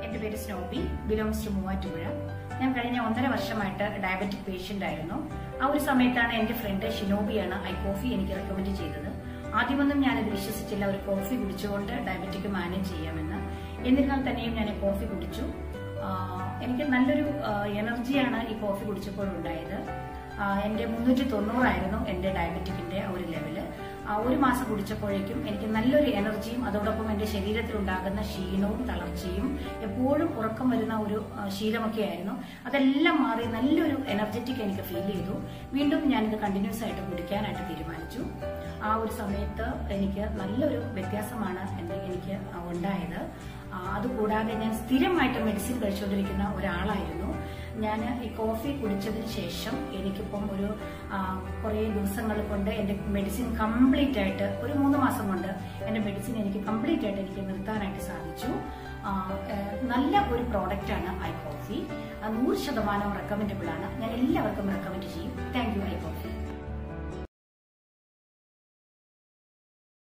എന്റെ പേര് സ്നോപ്പി belongs to Muvattupuzha ഞാൻ കഴിഞ്ഞ ഒന്നര വർഷമായിട്ട് ഡയബറ്റിക് പേഷ്യന്റ് ആയിരുന്നു ആ ഒരു സമയത്താണ് എന്റെ ഫ്രണ്ട് ഷിനോബിയാണ് ഐ കോഫി എനിക്ക് റെക്കമെൻഡ് ചെയ്തത് ആദ്യമൊന്നും ഞാനത് വിശ്വസിച്ചില്ല ഒരു കോഫി കുടിച്ചുകൊണ്ട് ഡയബറ്റിക് മാനേജ് ചെയ്യാമെന്ന് എന്നിരുന്നാൽ തന്നെയും ഞാൻ ഈ കോഫി കുടിച്ചു ആ, എനിക്ക് നല്ലൊരു ആ, എനർജിയാണ് ഈ കോഫി കുടിച്ചപ്പോഴുണ്ടായത് ആ, എന്റെ മുന്നൂറ്റി തൊണ്ണൂറായിരുന്നു എന്റെ ഡയബറ്റിക്കിന്റെ ആ ഒരു ലെവല് ആ, ഒരു മാസം കുടിച്ചപ്പോഴേക്കും എനിക്ക് നല്ലൊരു എനർജിയും അതോടൊപ്പം എന്റെ ശരീരത്തിൽ ഉണ്ടാകുന്ന ക്ഷീണവും തളർച്ചയും എപ്പോഴും ഉറക്കം വരുന്ന ഒരു ആ, ശീലമൊക്കെ ആയിരുന്നു അതെല്ലാം മാറി നല്ലൊരു എനർജറ്റിക് എനിക്ക് ഫീൽ ചെയ്തു വീണ്ടും ഞാനിത് കണ്ടിന്യൂസ് ആയിട്ട് കുടിക്കാനായിട്ട് തീരുമാനിച്ചു ആ ഒരു സമയത്ത് എനിക്ക് നല്ലൊരു വ്യത്യാസമാണ് എന്റെ എനിക്ക് ഉണ്ടായത് ആ, അതുകൂടാതെ ഞാൻ സ്ഥിരമായിട്ട് മെഡിസിൻ കഴിച്ചുകൊണ്ടിരിക്കുന്ന ഒരാളായിരുന്നു ഞാൻ ഈ കോഫി കുടിച്ചതിന് ശേഷം എനിക്കിപ്പം ഒരു ആ, കുറേ ദിവസങ്ങൾ കൊണ്ട് എൻ്റെ മെഡിസിൻ കംപ്ലീറ്റ് ആയിട്ട് ഒരു മൂന്ന് മാസം കൊണ്ട് എൻ്റെ മെഡിസിൻ എനിക്ക് കംപ്ലീറ്റ് ആയിട്ട് എനിക്ക് നിർത്താനായിട്ട് സാധിച്ചു ആ, ഏഹ്, നല്ല ഒരു പ്രോഡക്റ്റാണ് ഐ കോഫി ആ, നൂറ് ശതമാനം റെക്കമെൻഡബിൾ ആണ് ഞാൻ എല്ലാവർക്കും റെക്കമെൻഡ് ചെയ്യും താങ്ക് യു ഐ കോഫി